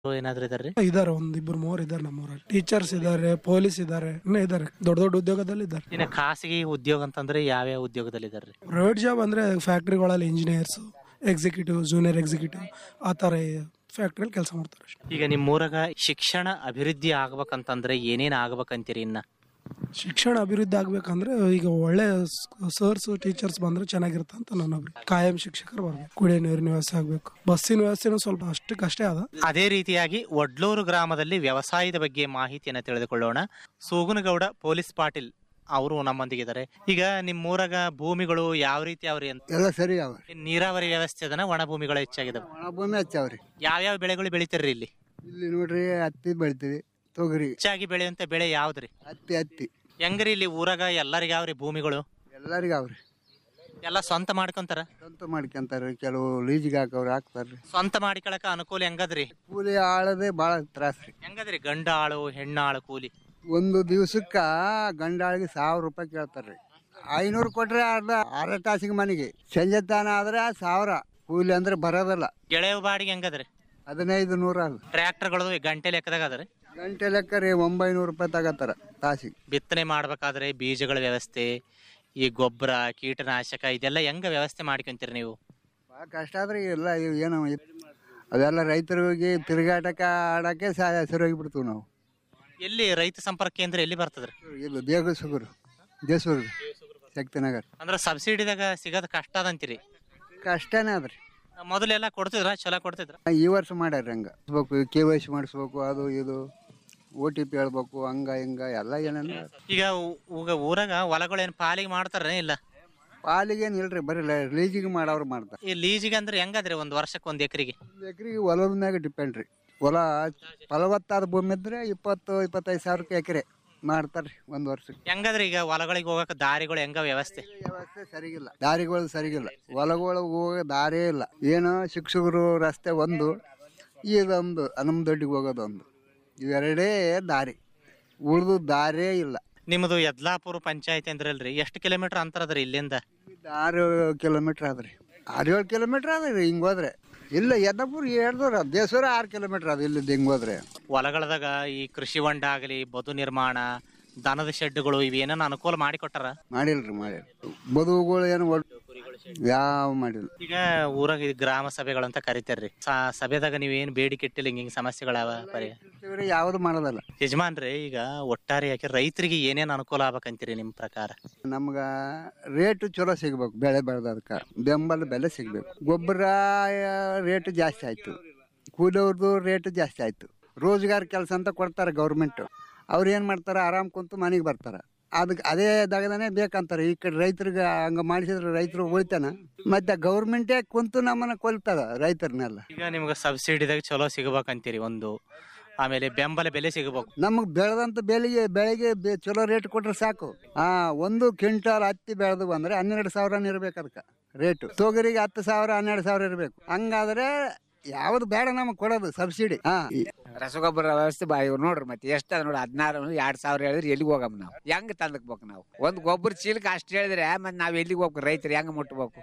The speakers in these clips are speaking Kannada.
ಏನಾದ್ರು ಇದಾರ್ರಿ ಇದಾರೆ ಒಂದ್ ಇಬ್ರು ಮೂವರು ಇದಾರೆ ನಮ್ಮೂರಲ್ಲಿ ಟೀಚರ್ಸ್ ಇದಾರೆ ಪೊಲೀಸ್ ಇದಾರೆ ಇನ್ನೂ ಇದಾರೆ ದೊಡ್ಡ ದೊಡ್ಡ ಉದ್ಯೋಗದಲ್ಲಿ ಇದಾರೆ ಇನ್ನು ಖಾಸಗಿ ಉದ್ಯೋಗ ಅಂತಂದ್ರೆ ಯಾವ್ಯಾವ ಉದ್ಯೋಗದಲ್ಲಿ ಇದಾರ್ರಿ ಪ್ರೈವೇಟ್ ಜಾಬ್ ಅಂದ್ರೆ ಫ್ಯಾಕ್ಟ್ರಿಗಳಲ್ಲಿ ಇಂಜಿನಿಯರ್ಸ್ ಎಕ್ಸಿಕ್ಯೂಟಿವ್ ಜೂನಿಯರ್ ಎಕ್ಸಿಕ್ಯೂಟಿವ್ ಆ ಥರ ಫ್ಯಾಕ್ಟ್ರಿಯಲ್ಲಿ ಕೆಲಸ ಮಾಡ್ತಾರೆ ಅಷ್ಟೇ ಈಗ ನಿಮ್ಮೂರಾಗ ಶಿಕ್ಷಣ ಅಭಿವೃದ್ಧಿ ಆಗ್ಬೇಕಂತಂದ್ರೆ ಏನೇನ್ ಆಗ್ಬೇಕಂತೀರಿ ಇನ್ನ ಶಿಕ್ಷಣ ಅಭಿವೃದ್ಧಿ ಆಗ್ಬೇಕಂದ್ರೆ ಈಗ ಒಳ್ಳೆ ಸರ್ಸ್ ಟೀಚರ್ಸ್ ಬಂದ್ರೆ ಚೆನ್ನಾಗಿರುತ್ತೆ ಅಂತ ನನ್ನ ಅಭಿಪ್ರಾಯ ಕಾಯಂ ಶಿಕ್ಷಕರು ಬರ್ಬೇಕು ಕುಡಿಯೋ ನೀರಿನ ವ್ಯವಸ್ಥೆ ಆಗ್ಬೇಕು ಬಸ್ಸಿನ ವ್ಯವಸ್ಥೆನೂ ಸ್ವಲ್ಪ ಅಷ್ಟಕ್ಕಷ್ಟೇ ಅದ ಅದೇ ರೀತಿಯಾಗಿ ಒಡ್ಲೂರು ಗ್ರಾಮದಲ್ಲಿ ವ್ಯವಸಾಯದ ಬಗ್ಗೆ ಮಾಹಿತಿಯನ್ನು ತಿಳಿದುಕೊಳ್ಳೋಣ ಸೂಗುನಗೌಡ ಪೊಲೀಸ್ ಪಾಟೀಲ್ ಅವರು ನಮ್ಮೊಂದಿಗಿದ್ದಾರೆ ಈಗ ನಿಮ್ಮೂರಾಗ ಭೂಮಿಗಳು ಯಾವ ರೀತಿ ಅವ್ರಿ ಅಂತ ಎಲ್ಲ ಸರಿ ಅವ ನೀರಾವರಿ ವ್ಯವಸ್ಥೆ ಅದನ್ನ ಒಣ ಭೂಮಿಗಳು ಹೆಚ್ಚಾಗಿದಾವೆ ಒಣ ಭೂಮಿ ಹಚ್ಚಾವ್ರಿ ಯಾವ್ಯಾವ ಬೆಳೆಗಳು ಬೆಳಿತಾರ್ರಿ ಇಲ್ಲಿ ಇಲ್ಲಿ ನೋಡ್ರಿ ಹತ್ತಿ ಬೆಳಿತೀವಿ ತೊಗರಿ ಹೆಚ್ಚಾಗಿ ಬೆಳೆಯುವಂತ ಬೆಳೆ ಯಾವ್ದ್ರಿ ಹತ್ತಿ ಹತ್ತಿ ಹೆಂಗ್ರಿ ಇಲ್ಲಿ ಊರಾಗ ಎಲ್ಲರಿಗ ಯಾವ್ರಿ ಭೂಮಿಗಳು ಎಲ್ಲರಿಗೂ ಅವ್ರಿ ಎಲ್ಲ ಸ್ವಂತ ಮಾಡ್ಕೊಂತಾರ ಸ್ವಂತ ಮಾಡ್ಕೊಂತಾರ್ರಿ ಕೆಲವು ಲೀಜಿಗೆ ಹಾಕವ್ರು ಹಾಕ್ತಾರ್ರಿ ಸ್ವಂತ ಮಾಡಿಕೊಳಕ ಅನುಕೂಲ ಹೆಂಗದ್ರಿ ಕೂಲಿ ಆಳದೆ ಭಾಳ ತ್ರಾಸ್ರಿ ಹೆಂಗದ್ರಿ ಗಂಡ ಆಳು ಹೆಣ್ಣಾಳು ಕೂಲಿ ಒಂದು ದಿವ್ಸಕ್ಕ ಗಂಡಾಳಿಗೆ ಸಾವಿರ ರೂಪಾಯಿ ಕೇಳ್ತಾರ್ರಿ ಐನೂರು ಕೊಟ್ರೆ ಅರ್ಧ ಅರ್ಧ ತಾಸಿಗೆ ಮನೆಗೆ ಸಂಜೆ ತಾನ ಆದ್ರೆ ಸಾವಿರ ಕೂಲಿ ಅಂದ್ರೆ ಬರೋದಲ್ಲ ಗೆಳೆಯ ಬಾಡಿಗೆ ಹೆಂಗದ್ರಿ ಹದಿನೈದು ನೂರ ಅಲ್ಲ ಟ್ರ್ಯಾಕ್ಟರ್ಗಳು ಗಂಟೆ ಲೆಕ್ಕದಾಗ ಅದ್ರಿ ಗಂಟೆ ಲೆಕ್ಕ ರೀ ಒಂಬೈನೂರು ರೂಪಾಯಿ ತಗೋತಾರ ತಾಸಿಗೆ ಬಿತ್ತನೆ ಮಾಡ್ಬೇಕಾದ್ರೆ ಬೀಜಗಳ ವ್ಯವಸ್ಥೆ ಈ ಗೊಬ್ಬರ ಕೀಟನಾಶಕ ಇದೆಲ್ಲ ಹೆಂಗ ವ್ಯವಸ್ಥೆ ಮಾಡ್ಕೊಂತೀರಿ ನೀವು ಭಾಳ ಕಷ್ಟ ಆದ್ರಿ ಎಲ್ಲ ಇವ್ ಏನೋ ಇದ್- ಅದೆಲ್ಲ ರೈತರಿಗೆ ತಿರುಗಾಟಕ್ಕೆ ಆಡಕ್ಕೆ ಸರಿಯಾಗಿಬಿಡ್ತೀವಿ ನಾವು ಎಲ್ಲಿ ರೈತ ಸಂಪರ್ಕ ಕೇಂದ್ರ ಎಲ್ಲಿ ಬರ್ತದ್ರಿ ಇದು ದೇಗ ಸುಗುರು ದೇಸೂರು ಶಕ್ತಿನಗರ್ ಅಂದ್ರ ಸಬ್ಸಿಡಿದಾಗ ಸಿಗೋದ್ ಕಷ್ಟ ಅದಂತೀರಿ ಕಷ್ಟನೇ ಅದ್ರಿ ಮೊದಲೆಲ್ಲ ಕೊಡ್ತಿದ್ರ ಚಲೋ ಕೊಡ್ತಿದ್ರ ಈ ವರ್ಷ ಮಾಡ್ಯಾರ ಹಂಗ ಕೆ ವೈ ಸಿ ಮಾಡಿಸ್ಬೇಕು ಅದು ಇದು ಓ ಟಿ ಪಿ ಹೇಳ್ಬೇಕು ಹಂಗ ಹಿಂಗ ಎಲ್ಲ ಏನೇನು ಈಗ ಊ- ಊಗ ಊರಾಗ ಹೊಲಗಳೇನ್ ಪಾಲಿಗೆ ಮಾಡ್ತಾರ ಇಲ್ಲ ಪಾಲಿಗೇನು ಇಲ್ರಿ ಬರೀ ಲೀಜಿಗೆ ಮಾಡವ್ರು ಮಾಡ್ತಾರೆ ಈ ಲೀಜಿಗೆ ಅಂದ್ರೆ ಹೆಂಗದ್ರಿ ಒಂದ್ ವರ್ಷಕ್ಕೆ ಒಂದ್ ಎಕರೆಗೆ ಒಂದು ಎಕರೆಗೆ ಹೊಲದ ಮ್ಯಾಗ ಡಿಪೆಂಡ್ ರೀ ಹೊಲ ಫಲವತ್ತಾದ ಭೂಮಿ ಇದ್ರೆ ಇಪ್ಪತ್ತು ಇಪ್ಪತ್ತೈದು ಸಾವಿರಕ್ಕೆ ಎಕರೆ ಮಾಡ್ತಾರ್ರಿ ಒಂದು ವರ್ಷಕ್ಕೆ ಹೆಂಗದ್ರಿ ಈಗ ಹೊಲಗಳಿಗೆ ಹೋಗಕ್ ದಾರಿಗಳು ಹೆಂಗ ವ್ಯವಸ್ಥೆ ವ್ಯವಸ್ಥೆ ಸರಿಗಿಲ್ಲ ದಾರಿಗಳು ಸರಿಗಿಲ್ಲ ಹೊಲಗಳು ಹೋಗೋ ದಾರೇ ಇಲ್ಲ ಏನೋ ಶಿಕ್ಷಕರು ರಸ್ತೆ ಒಂದು ಇದೊಂದು ಹನುಮದೊಡ್ಡಿಗೆ ಹೋಗೋದೊಂದು ಇವೆರಡೇ ದಾರಿ ಉಳಿದು ದಾರೇ ಇಲ್ಲ ನಿಮ್ದು ಯದ್ಲಾಪುರ ಪಂಚಾಯತ್ ಅಂದ್ರಲ್ರಿ ಎಷ್ಟು ಕಿಲೋಮೀಟರ್ ಅಂತರ ಅದ್ರಿ ಇಲ್ಲಿಂದ ಆರು ಕಿಲೋಮೀಟ್ರ್ ಆದ್ರಿ ಆರು ಏಳು ಕಿಲೋಮೀಟ್ರ್ ಆದ್ರಿ ಹಿಂಗೆ ಹೋದ್ರೆ ಇಲ್ಲ ಯದ್ನಪುರ ಹೇಳ್ದವ್ರ ದೇಸೂರ ಆರು ಕಿಲೋಮೀಟ್ರ್ ಅದು ಇಲ್ಲಿಂದ ಹಿಂಗೆ ಹೋದ್ರೆ ಹೊಲಗಳದಾಗ ಈ ಕೃಷಿ ಹೊಂಡ ಆಗಲಿ ಬದು ನಿರ್ಮಾಣ ದನದ ಶೆಡ್ಗಳು ಇವೇನ ಅನುಕೂಲ ಮಾಡಿಕೊಟ್ಟಾರ ಮಾಡಿಲ್ರಿ ಮಾಡಿಲ್ಲ ಬದುವುಗಳು ಏನು ಒಡ್ ಯಾವ ಮಾಡಿಲ್ಲ ಈಗ ಊರಾಗ ಈ ಗ್ರಾಮ ಸಭೆಗಳಂತ ಕರಿತಾರ್ರಿ ಸ- ಸಭೆದಾಗ ನೀವೇನ್ ಬೇಡಿಕೆ ಇಟ್ಟಿಲ್ಲ ಹಿಂಗ ಹಿಂಗ್ ಸಮಸ್ಯೆಗಳವ ಬರೀ ಇವ್ರು ಯಾವುದು ಮಾಡೋದಲ್ಲ ಯಜಮಾನ್ರಿ ಈಗ ಒಟ್ಟಾರೆಯಾಗಿ ರೈತರಿಗೆ ಏನೇನ್ ಅನುಕೂಲ ಆಗ್ಬೇಕಂತೀರಿ ನಿಮ್ ಪ್ರಕಾರ ನಮ್ಗೆ ರೇಟು ಚಲೋ ಸಿಗ್ಬೇಕು ಬೆಳೆ ಬೆಳೆದದಕ್ಕೆ ಬೆಂಬಲ ಬೆಲೆ ಸಿಗ್ಬೇಕು ಗೊಬ್ಬರ ರೇಟ್ ಜಾಸ್ತಿ ಆಯ್ತು ಕೂಲಿಯವ್ರದ್ದು ರೇಟ್ ಜಾಸ್ತಿ ಆಯ್ತು ರೋಜ್ಗಾರ್ ಕೆಲಸ ಅಂತ ಕೊಡ್ತಾರೆ ಗೌರ್ಮೆಂಟು ಅವ್ರು ಏನು ಮಾಡ್ತಾರೆ ಆರಾಮ್ ಕುಂತು ಮನೆಗೆ ಬರ್ತಾರೆ ಅದಕ್ಕೆ ಅದೇ ದಗದನೇ ಬೇಕಂತಾರೆ ಈ ಕಡೆ ರೈತರಿಗೆ ಹಂಗೆ ಮಾಡಿಸಿದ್ರೆ ರೈತರು ಉಳಿತಾನ ಮತ್ತೆ ಗೌರ್ಮೆಂಟೇ ಕುಂತು ನಮ್ಮನ್ನ ಕೊಲ್ತದ ರೈತರನ್ನೆಲ್ಲ ಈಗ ನಿಮ್ಗೆ ಸಬ್ಸಿಡಿದಾಗ ಚಲೋ ಸಿಗ್ಬೇಕಂತೀರಿ ಒಂದು ಆಮೇಲೆ ಬೆಂಬಲ ಬೆಲೆ ಸಿಗಬೇಕು ನಮಗೆ ಬೆಳೆದಂತ ಬೆಲೆಗೆ ಬೆಳೆಗೆ ಬೆ- ಚಲೋ ರೇಟ್ ಕೊಟ್ರೆ ಸಾಕು ಆ ಒಂದು ಕ್ವಿಂಟಾಲ್ ಹತ್ತಿ ಬೆಳೆದು ಬಂದ್ರೆ ಹನ್ನೆರಡು ಸಾವಿರ ಇರ್ಬೇಕು ಅದಕ್ಕೆ ರೇಟು ತೊಗರಿಗೆ ಹತ್ತು ಸಾವಿರ ಹನ್ನೆರಡು ಸಾವಿರ ಇರಬೇಕು ಹಂಗಾದ್ರೆ ಯಾವ್ದು ಬೇಡ ನಮಗೆ ಕೊಡೋದು ಸಬ್ಸಿಡಿ ಹಾ ರಸಗೊಬ್ಬರ ವ್ಯವಸ್ಥೆ ಬಾ ಇವ್ರು ನೋಡ್ರಿ ಮತ್ತೆ ಎಷ್ಟು ಅದ ನೋಡಿ ಹದಿನಾರು ಎರಡ್ ಸಾವಿರ ಹೇಳಿದ್ರೆ ಎಲ್ಲಿಗೆ ಹೋಗಮ್ ನಾವು ಹೆಂಗ್ ತಂದಕ್ಬೇಕು ನಾವು ಒಂದ್ ಗೊಬ್ಬರ ಚೀಲಕ್ಕೆ ಅಷ್ಟು ಹೇಳಿದ್ರೆ ಮತ್ತೆ ನಾವ್ ಎಲ್ಲಿಗೆ ಹೋಗ್ಬೇಕು ರೈತರು ಹೆಂಗ್ ಮುಟ್ಬೇಕು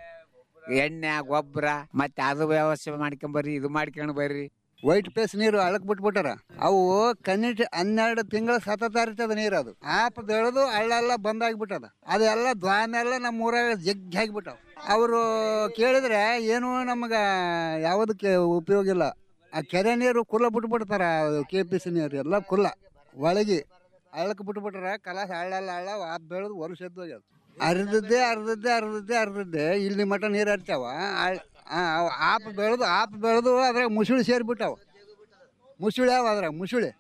ಎಣ್ಣೆ ಗೊಬ್ಬರ ಮತ್ತೆ ಅದು ವ್ಯವಸ್ಥೆ ಮಾಡ್ಕೊಂಬರ್ರಿ ಇದು ಮಾಡ್ಕೊಂಡ್ ಬರ್ರಿ ವೈಟ್ ಪೇಸ್ ನೀರು ಹಳಕ್ ಬಿಟ್ಬಿಟ್ಟಾರ ಅವು ಕನ್ನಿಟ್ ಹನ್ನೆರಡು ತಿಂಗಳ ಸತತ ಹರಿತದ ನೀರು ಅದು ಆಪ ಬೆಳೆದು ಹಳ್ಳೆಲ್ಲ ಬಂದಾಗ್ಬಿಟ್ಟದ ಅದೆಲ್ಲ ದ್ವಾನೆಲ್ಲ ನಮ್ಮ ಊರಾಗ ಜಗ್ಗಿ ಆಗಿಬಿಟ್ಟವ ಅವರು ಕೇಳಿದ್ರೆ ಏನು ನಮ್ಗೆ ಯಾವುದಕ್ಕೆ ಉಪಯೋಗ ಇಲ್ಲ ಆ ಕೆರೆ ನೀರು ಕುಲ್ಲ ಬಿಟ್ಬಿಡ್ತಾರ ಕೆ ಪಿ ಸಿ ನೀರು ಎಲ್ಲ ಕುಲ್ಲ ಒಳಗೆ ಹಳ್ಳಕ್ಕೆ ಬಿಟ್ಬಿಟ್ರ ಕಲಾಸ ಹಳ್ಳೆಲ್ಲ ಹಳ್ಳ ಆ ಬೆಳೆದು ವರ್ಷ ಎದ್ದು ಹೋಗ್ಯದ ಅರ್ಧದ್ದೇ ಅರ್ಧದ್ದೇ ಅರ್ಧದ್ದೇ ಅರ್ಧದ್ದೇ ಇಲ್ಲಿ ಮಟ ನೀರು ಹರಿತಾವ ಆಳ್- ಆ, ಅವ್ ಆಪ ಬೆಳೆದು ಆಪ ಬೆಳೆದು ಅದ್ರಾಗ ಮುಸುಳಿ ಸೇರಿಬಿಟ್ಟಾವ ಮುಸುಳಿ ಯಾವ ಅದ್ರಾಗ ಮುಸುಳಿ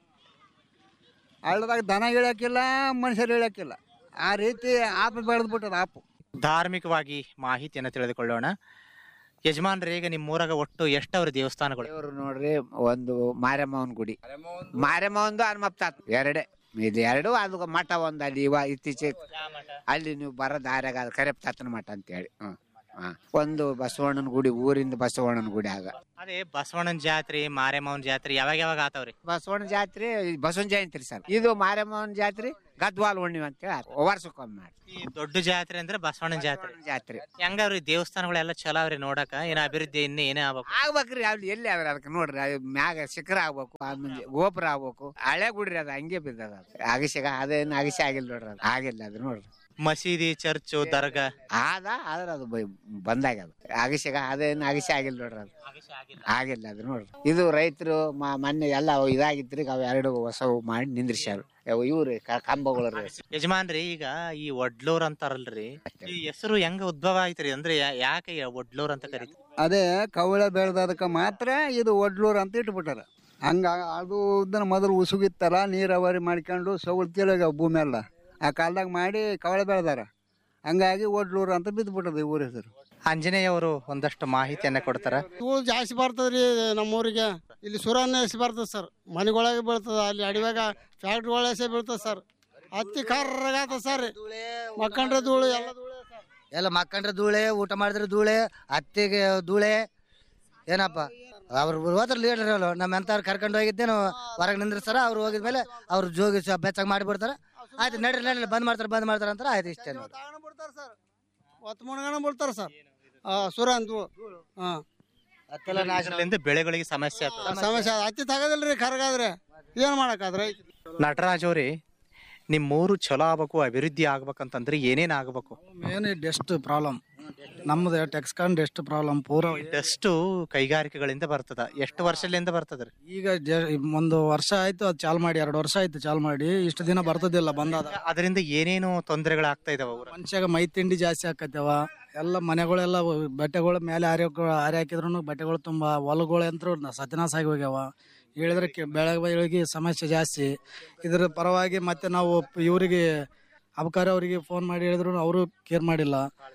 ಹಳ್ಳದಾಗ ದನ ಇಳಕ್ಕಿಲ್ಲ ಮನುಷ್ಯರು ಇಳಕ್ಕಿಲ್ಲ ಆ ರೀತಿ ಆಪ ಬೆಳೆದು ಬಿಟ್ಟದ ಆಪು ಧಾರ್ಮಿಕವಾಗಿ ಮಾಹಿತಿಯನ್ನು ತಿಳಿದುಕೊಳ್ಳೋಣ ಯಜಮಾನ್ರಿ ಈಗ ನಿಮ್ಮ ಊರಾಗ ಒಟ್ಟು ಎಷ್ಟವ್ರ ದೇವಸ್ಥಾನಗಳು ದೇವ್ರು ನೋಡ್ರಿ ಒಂದು ಮಾರಮ್ಮವನ್ ಗುಡಿ ಮಾರಮ್ಮವಂದು ಹನುಮಪ್ಪ ತಾತ ಎರಡೇ ಇದು ಎರಡು ಅದು ಮಠ ಒಂದು ಅಲ್ಲಿ ಇವ ಇತ್ತೀಚೆಗೆ ಅಲ್ಲಿ ನೀವು ಬರೋ ದಾರ್ಯಾಗ ಅದು ಕರೆಪ್ ತಾತನ ಮಠ ಅಂತ ಹೇಳಿ ಹ್ಮ್ ಹಾ. ಒಂದು ಬಸವಣ್ಣನ ಗುಡಿ ಊರಿಂದ ಬಸವಣ್ಣನ ಗುಡಿ ಆಗ ಅದೇ ಬಸವಣ್ಣನ ಜಾತ್ರೆ ಮಾರೇಮವನ್ ಜಾತ್ರೆ ಯಾವಾಗ ಯಾವಾಗ ಆತವ್ರಿ ಬಸವಣ್ಣ ಜಾತ್ರೆ ಬಸವನ ಜಯಂತಿ ರೀ ಸರ್ ಇದು ಮಾರಮ್ಮನ ಜಾತ್ರೆ ಗದ್ವಾಲ್ ಹುಣ್ಣಿಮೆ ಅಂತೇಳಿ ವರ್ಷಕ್ಕೊಮ್ಮೆ ಮಾಡಿ ಈ ದೊಡ್ಡ ಜಾತ್ರೆ ಅಂದ್ರೆ ಬಸವಣ್ಣನ ಜಾತ್ರೆ ಜಾತ್ರೆ ಹೆಂಗವ್ರಿ ದೇವಸ್ಥಾನಗಳೆಲ್ಲ ಚಲೋ ಅವ್ರಿ ನೋಡಕ ಏನ ಅಭಿವೃದ್ಧಿ ಇನ್ನೇ ಏನೇ ಆಗ್ಬೇಕು ಆಗ್ಬೇಕ್ರಿ ಅಲ್ಲಿ ಎಲ್ಲಿ ಅದ್ರ ಅದಕ್ಕೆ ನೋಡ್ರಿ ಅದು ಮ್ಯಾಗ ಶಿಖರ ಆಗ್ಬೇಕು ಆಮೇಲೆ ಗೋಪುರ ಆಗ್ಬೇಕು ಹಳೆ ಗುಡ್ರಿ ಅದು ಹಂಗೆ ಬಿದ್ದದ ಅದು ಅಗಿಸಿಗ ಅದೇನು ಅಗಿಸಿ ಆಗಿಲ್ಲ ನೋಡ್ರಿ ಅದು ಆಗಿಲ್ಲ ಅದು ನೋಡ್ರಿ ಮಸೀದಿ ಚರ್ಚು ದರ್ಗಾ ಆದ ಆದ್ರೆ ಅದು ಬ- ಬಂದಾಗ್ಯದ ಅಗಿಸಿಗ ಅದೇನು ಅಗಿಸಿ ಆಗಿಲ್ಲ ನೋಡ್ರಿ ಅದು ಆಗಿಲ್ಲ ಅದು ನೋಡ್ರಿ ಇದು ರೈತರು ಮೊನ್ನೆ ಎಲ್ಲ ಅವು ಇದಾಗಿತ್ರಿ ಅವು ಎರಡು ಹೊಸವು ಮಾಡಿ ನಿಂದ್ರಿಸ್ಯಾರ ಇವ್ರಿ ಕ- ಕಂಬಗಳು ರೀ. ಯಜಮಾನ್ರಿ ಈಗ ಈ ಒಡ್ಲೂರ್ ಅಂತಾರಲ್ರಿ ಈ ಹೆಸರು ಹೆಂಗ ಉದ್ಭವ ಆಯ್ತ್ರಿ ಅಂದ್ರೆ ಯಾ- ಯಾಕೆ ಈ ಒಡ್ಲೂರ್ ಅಂತ ಕರೀತಾರೆ ಅದೇ ಕವಳ ಬೆಳೆದದಕ್ಕೆ ಮಾತ್ರ ಇದು ಒಡ್ಲೂರು ಅಂತ ಇಟ್ಬಿಟ್ಟಾರ ಹಂಗ ಅದು ಇದನ್ನ ಮೊದಲು ಉಸುಗಿತ್ತಲ್ಲ ನೀರಾವರಿ ಮಾಡ್ಕೊಂಡು ಸೌಳ್ ತಿಳಗ ಭೂಮಿ ಎಲ್ಲ ಆ ಕಾಲದಾಗ ಮಾಡಿ ಕವಳ ಬೆಳೆದಾರ ಹಂಗಾಗಿ ಒಡ್ಲೂರು ಅಂತ ಬಿದ್ದುಬಿಟ್ಟದ ಊರ ಹೆಸರು ಆಂಜನೇಯ ಅವರು ಒಂದಷ್ಟು ಮಾಹಿತಿಯನ್ನ ಕೊಡ್ತಾರ ಧೂಳು ಜಾಸ್ತಿ ಬರ್ತದ್ರಿ ನಮ್ಮೂರಿಗೆ ಇಲ್ಲಿ ಸುರನ್ನ ಎಸಿ ಬರ್ತದೆ ಸರ್ ಮನೆಗೊಳಗೆ ಬೀಳ್ತದ ಅಲ್ಲಿ ಅಡಿವಾಗ ಫ್ಯಾಕ್ಟ್ರಿಗಳ ಎಸೆ ಬೀಳ್ತದೆ ಸರ್ ಹತ್ತಿ ಕರ್ರಗಾತ ಸರ್ ಮಕ್ಕಂಡ್ರೆ ಧೂಳು ಎಲ್ಲ ಧೂಳೆ ಸರ್ ಎಲ್ಲ ಮಕ್ಕಂಡ್ರೆ ಧೂಳೆ ಊಟ ಮಾಡಿದ್ರೆ ಧೂಳೆ ಅತ್ತಿಗೆ ಧೂಳೆ ಏನಪ್ಪ ಅವ್ರು ಹೋದ್ರ ಲೀಡರ್ ಅಲ್ಲ ನಮ್ಮ ಎಂತವ್ರು ಕರ್ಕೊಂಡು ಹೋಗಿದ್ದೇನು ಹೊರಗೆ ನಿಂದ್ರಿಸ್ತಾರ ಅವ್ರು ಹೋಗಿದ್ಮೇಲೆ ಅವ್ರು ಜೋಗಿ ಸ- ಬೆಚ್ಚಗೆ ಮಾಡಿಬಿಡ್ತಾರ ಆಯ್ತು ನಡ್ರಿ ನಡ್ರಿ ಬಂದ್ ಮಾಡ್ತಾರೆ ಬಂದ್ ಮಾಡ್ತಾರೆ ಅಂತಾರೆ ಆಯ್ತು ಇಷ್ಟೇ ನೋಡಿ ತಗೊಂಡ್ ಬಿಡ್ತಾರೆ ಸರ್ ಹೊತ್ತು ಮುಣಗಣ ಬಿಡ್ತಾರೆ ಸರ್ ಆ, ಸುರ ಅಂತ ಹಾಂ ಅತ್ತೆಲ್ಲ ನಾಶ ಇದರಿಂದ ಬೆಳೆಗಳಿಗೆ ಸಮಸ್ಯೆ ಆಗ್ತದೆ ಸಮಸ್ಯೆ ಅದ. ಹತ್ತಿ ತಗೋದಿಲ್ರಿ ಕರ್ಗಾದ್ರೆ ಏನು ಮಾಡಕ್ಕಾದ್ರೆ ನಟರಾಜ್ ಅವ್ರಿ ನಿಮ್ ಊರು ಚಲೋ ಆಗ್ಬೇಕು ಅಭಿವೃದ್ಧಿ ಆಗ್ಬೇಕಂತಂದ್ರೆ ಏನೇನ್ ಆಗ್ಬೇಕು ಮೇನ್ ಡೆಸ್ಟ್ ಪ್ರಾಬ್ಲಮ್ ನಮ್ದು ಟೆಕ್ಸ್ಕಾನ್ ಡೆಸ್ಟ್ ಪ್ರಾಬ್ಲಮ್ ಪೂರ ಎಷ್ಟು ಕೈಗಾರಿಕೆಗಳಿಂದ ಬರ್ತದ ಎಷ್ಟು ವರ್ಷದಿಂದ ಬರ್ತದ್ರಿ ಈಗ ಜ- ಒಂದು ವರ್ಷ ಆಯ್ತು ಅದು ಚಾಲ್ ಮಾಡಿ ಎರಡು ವರ್ಷ ಆಯ್ತು ಚಾಲ್ ಮಾಡಿ ಇಷ್ಟು ದಿನ ಬರ್ತದಿಲ್ಲ ಬಂದಾದ ಅದರಿಂದ ಏನೇನು ತೊಂದರೆಗಳಾಗ್ತಾ ಇದಾವ ಊರ ಮನುಷ್ಯಾಗ ಮೈ ತಿಂಡಿ ಜಾಸ್ತಿ ಆಕತ್ಯಾವ ಎಲ್ಲ ಮನೆಗಳೆಲ್ಲ ಬಟ್ಟೆಗಳ ಮೇಲೆ ಆರಿ ಆರಿ ಹಾಕಿದ್ರು ಬಟ್ಟೆಗಳು ತುಂಬಾ ಹೊಲಗಳು ಅಂತೂ ಸತ್ಯನಾಶ ಆಗಿ ಹೋಗ್ಯಾವ ಹೇಳಿದ್ರೆ ಕೆ- ಬೆಳಗ್ಗೆ ಬೆಳಗ್ಗೆ ಸಮಸ್ಯೆ ಜಾಸ್ತಿ ಇದ್ರ ಪರವಾಗಿ ಮತ್ತೆ ನಾವು ಇವರಿಗೆ ಅಬಕಾರಿ ಅವರಿಗೆ ಫೋನ್ ಮಾಡಿ ಹೇಳಿದ್ರು ಅವರು ಕೇರ್ ಮಾಡಿಲ್ಲ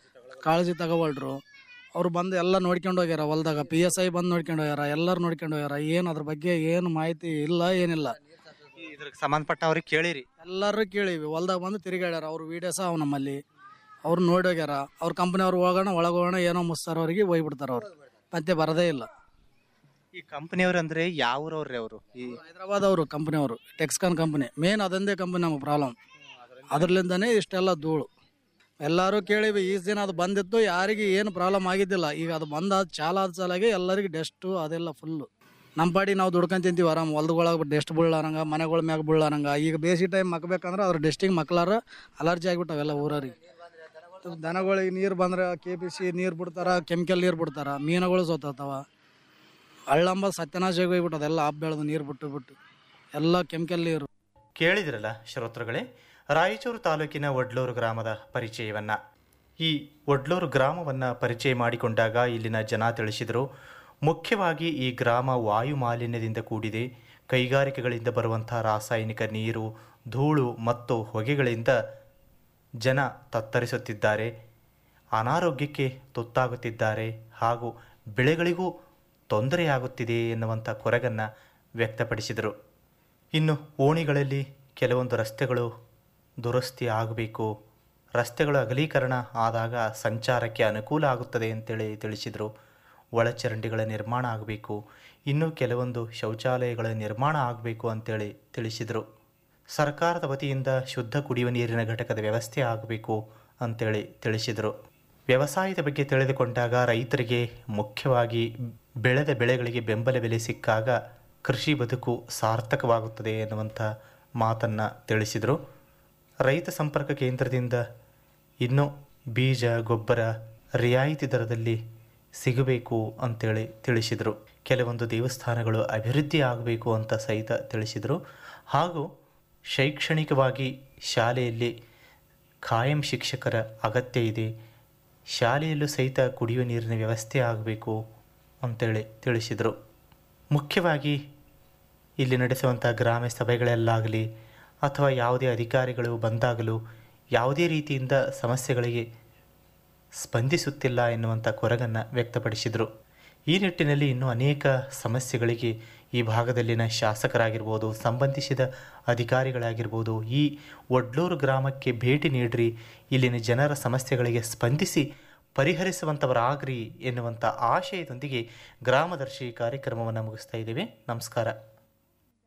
ಕಾಳಜಿ ತಗೋವಲ್ರು ಅವ್ರು ಬಂದು ಎಲ್ಲ ನೋಡ್ಕೊಂಡು ಹೋಗ್ಯಾರ ಹೊಲ್ದಾಗ ಪಿ ಎಸ್ ಐ ಬಂದು ನೋಡ್ಕೊಂಡು ಹೋಗ್ಯಾರ ಎಲ್ಲರೂ ನೋಡ್ಕೊಂಡು ಹೋಗ್ಯಾರ ಏನು ಅದ್ರ ಬಗ್ಗೆ ಏನು ಮಾಹಿತಿ ಇಲ್ಲ ಏನಿಲ್ಲ ಇದ್ರಿಗೆ ಸಂಬಂಧಪಟ್ಟ ಅವ್ರಿಗೆ ಕೇಳಿರಿ ಎಲ್ಲರೂ ಕೇಳಿವಿ ಹೊಲ್ದಾಗ ಬಂದು ತಿರುಗಾಡ್ಯಾರ ಅವ್ರ ವೀಡಿಯೋಸ ಅವ್ ನಮ್ಮಲ್ಲಿ ಅವ್ರು ನೋಡಿ ಹೋಗ್ಯಾರ ಅವ್ರ ಕಂಪ್ನಿ ಅವ್ರು ಹೋಗೋಣ ಒಳಗೆ ಹೋಗೋಣ ಏನೋ ಮುಸ್ತಾರ ಅವ್ರಿಗೆ ಹೋಗ್ಬಿಡ್ತಾರ ಅವ್ರು ಮತ್ತೆ ಬರದೇ ಇಲ್ಲ ಈ ಕಂಪನಿಯವ್ರು ಅಂದ್ರೆ ಯಾವ ಊರವ್ರಿ ಅವರು ಈ ಹೈದರಾಬಾದ್ ಅವರು ಕಂಪ್ನಿ ಅವರು ಟೆಕ್ಸ್ಕಾನ್ ಕಂಪ್ನಿ ಮೇನ್ ಅದೊಂದೇ ಕಂಪ್ನಿ ನಮಗೆ ಪ್ರಾಬ್ಲಮ್ ಅದ್ರಲಿಂದನೇ ಇಷ್ಟೆಲ್ಲ ಧೂಳು ಎಲ್ಲರೂ ಕೇಳಿವಿ ಈ ದಿನ ಅದು ಬಂದಿತ್ತು ಯಾರಿಗೆ ಏನು ಪ್ರಾಬ್ಲಮ್ ಆಗಿದ್ದಿಲ್ಲ ಈಗ ಅದು ಬಂದ ಚಾಲ ಆದ ಸಲಾಗಿ ಎಲ್ಲರಿಗೆ ಡೆಸ್ಟು ಅದೆಲ್ಲ ಫುಲ್ಲು ನಮ್ಮ ಪಾಡಿ ನಾವು ದುಡ್ಕೊಂಡ್ ತಿಂತೀವಿ ಆರಾಮ್ ಹೊಲ್ದೊಳಗೆ ಡೆಸ್ಟ್ ಬೀಳಾರಂಗ ಮನೆಗಳ ಮ್ಯಾಗ ಬೀಳಾರಂಗ ಈಗ ಬೇಸಿಗೆ ಟೈಮ್ ಮಕ್ಬೇಕಂದ್ರೆ ಅದ್ರ ಡೆಸ್ಟಿಗೆ ಮಕ್ಲಾರ ಅಲರ್ಜಿ ಆಗಿಬಿಟ್ಟವೆಲ್ಲ ಊರವ್ರಿಗೆ ದನಗಳಿಗೆ ನೀರು ಬಂದ್ರೆ ಕೆ ಪಿ ಸಿ ನೀರು ಬಿಡ್ತಾರ ಕೆಮಿಕಲ್ ನೀರು ಬಿಡ್ತಾರ ಮೀನುಗಳು ಸೋತಾವ ಹಳ್ಳಂಬ ಸತ್ಯನಾಶ ಹೋಗ್ಬಿಟ್ಟದ ಎಲ್ಲ ಹಬ್ಬ ಬೆಳೆದು ನೀರು ಬಿಟ್ಟು ಬಿಟ್ಟು ಎಲ್ಲ ಕೆಮಿಕಲ್ ನೀರು ಕೇಳಿದ್ರಲ್ಲ ಶ್ರೋತೃಗಳೇ ರಾಯಚೂರು ತಾಲೂಕಿನ ಒಡ್ಲೂರು ಗ್ರಾಮದ ಪರಿಚಯವನ್ನ ಈ ಒಡ್ಲೂರು ಗ್ರಾಮವನ್ನು ಪರಿಚಯ ಮಾಡಿಕೊಂಡಾಗ ಇಲ್ಲಿನ ಜನ ತಿಳಿಸಿದರು ಮುಖ್ಯವಾಗಿ ಈ ಗ್ರಾಮ ವಾಯು ಮಾಲಿನ್ಯದಿಂದ ಕೂಡಿದೆ ಕೈಗಾರಿಕೆಗಳಿಂದ ಬರುವಂಥ ರಾಸಾಯನಿಕ ನೀರು ಧೂಳು ಮತ್ತು ಹೊಗೆಗಳಿಂದ ಜನ ತತ್ತರಿಸುತ್ತಿದ್ದಾರೆ ಅನಾರೋಗ್ಯಕ್ಕೆ ತುತ್ತಾಗುತ್ತಿದ್ದಾರೆ ಹಾಗೂ ಬೆಳೆಗಳಿಗೂ ತೊಂದರೆಯಾಗುತ್ತಿದೆ ಎನ್ನುವಂಥ ಕೊರಗನ್ನು ವ್ಯಕ್ತಪಡಿಸಿದರು ಇನ್ನು ಓಣಿಗಳಲ್ಲಿ ಕೆಲವೊಂದು ರಸ್ತೆಗಳು ದುರಸ್ತಿ ಆಗಬೇಕು ರಸ್ತೆಗಳ ಅಗಲೀಕರಣ ಆದಾಗ ಸಂಚಾರಕ್ಕೆ ಅನುಕೂಲ ಆಗುತ್ತದೆ ಅಂತೇಳಿ ತಿಳಿಸಿದರು ಒಳಚರಂಡಿಗಳ ನಿರ್ಮಾಣ ಆಗಬೇಕು ಇನ್ನೂ ಕೆಲವೊಂದು ಶೌಚಾಲಯಗಳ ನಿರ್ಮಾಣ ಆಗಬೇಕು ಅಂತೇಳಿ ತಿಳಿಸಿದರು ಸರ್ಕಾರದ ವತಿಯಿಂದ ಶುದ್ಧ ಕುಡಿಯುವ ನೀರಿನ ಘಟಕದ ವ್ಯವಸ್ಥೆ ಆಗಬೇಕು ಅಂತೇಳಿ ತಿಳಿಸಿದರು ವ್ಯವಸಾಯದ ಬಗ್ಗೆ ತಿಳಿದುಕೊಂಡಾಗ ರೈತರಿಗೆ ಮುಖ್ಯವಾಗಿ ಬೆಳೆದ ಬೆಳೆಗಳಿಗೆ ಬೆಂಬಲ ಬೆಲೆ ಸಿಕ್ಕಾಗ ಕೃಷಿ ಬದುಕು ಸಾರ್ಥಕವಾಗುತ್ತದೆ ಎನ್ನುವಂಥ ಮಾತನ್ನು ತಿಳಿಸಿದರು ರೈತ ಸಂಪರ್ಕ ಕೇಂದ್ರದಿಂದ ಇನ್ನೂ ಬೀಜ ಗೊಬ್ಬರ ರಿಯಾಯಿತಿ ದರದಲ್ಲಿ ಸಿಗಬೇಕು ಅಂತೇಳಿ ತಿಳಿಸಿದರು ಕೆಲವೊಂದು ದೇವಸ್ಥಾನಗಳು ಅಭಿವೃದ್ಧಿ ಆಗಬೇಕು ಅಂತ ಸಹಿತ ತಿಳಿಸಿದರು ಹಾಗೂ ಶೈಕ್ಷಣಿಕವಾಗಿ ಶಾಲೆಯಲ್ಲಿ ಖಾಯಂ ಶಿಕ್ಷಕರ ಅಗತ್ಯ ಇದೆ ಶಾಲೆಯಲ್ಲೂ ಸಹಿತ ಕುಡಿಯುವ ನೀರಿನ ವ್ಯವಸ್ಥೆ ಆಗಬೇಕು ಅಂತೇಳಿ ತಿಳಿಸಿದರು ಮುಖ್ಯವಾಗಿ ಇಲ್ಲಿ ನಡೆಸುವಂಥ ಗ್ರಾಮ ಸಭೆಗಳಲ್ಲಾಗಲಿ ಅಥವಾ ಯಾವುದೇ ಅಧಿಕಾರಿಗಳು ಬಂದಾಗಲೂ ಯಾವುದೇ ರೀತಿಯಿಂದ ಸಮಸ್ಯೆಗಳಿಗೆ ಸ್ಪಂದಿಸುತ್ತಿಲ್ಲ ಎನ್ನುವಂಥ ಕೊರಗನ್ನು ವ್ಯಕ್ತಪಡಿಸಿದರು ಈ ನಿಟ್ಟಿನಲ್ಲಿ ಇನ್ನೂ ಅನೇಕ ಸಮಸ್ಯೆಗಳಿಗೆ ಈ ಭಾಗದಲ್ಲಿನ ಶಾಸಕರಾಗಿರ್ಬೋದು ಸಂಬಂಧಿಸಿದ ಅಧಿಕಾರಿಗಳಾಗಿರ್ಬೋದು ಈ ಒಡ್ಲೂರು ಗ್ರಾಮಕ್ಕೆ ಭೇಟಿ ನೀಡ್ರಿ ಇಲ್ಲಿನ ಜನರ ಸಮಸ್ಯೆಗಳಿಗೆ ಸ್ಪಂದಿಸಿ ಪರಿಹರಿಸುವಂಥವರಾಗ್ರಿ ಎನ್ನುವಂಥ ಆಶಯದೊಂದಿಗೆ ಗ್ರಾಮದರ್ಶಿ ಕಾರ್ಯಕ್ರಮವನ್ನು ಮುಗಿಸ್ತಾ ಇದ್ದೇವೆ ನಮಸ್ಕಾರ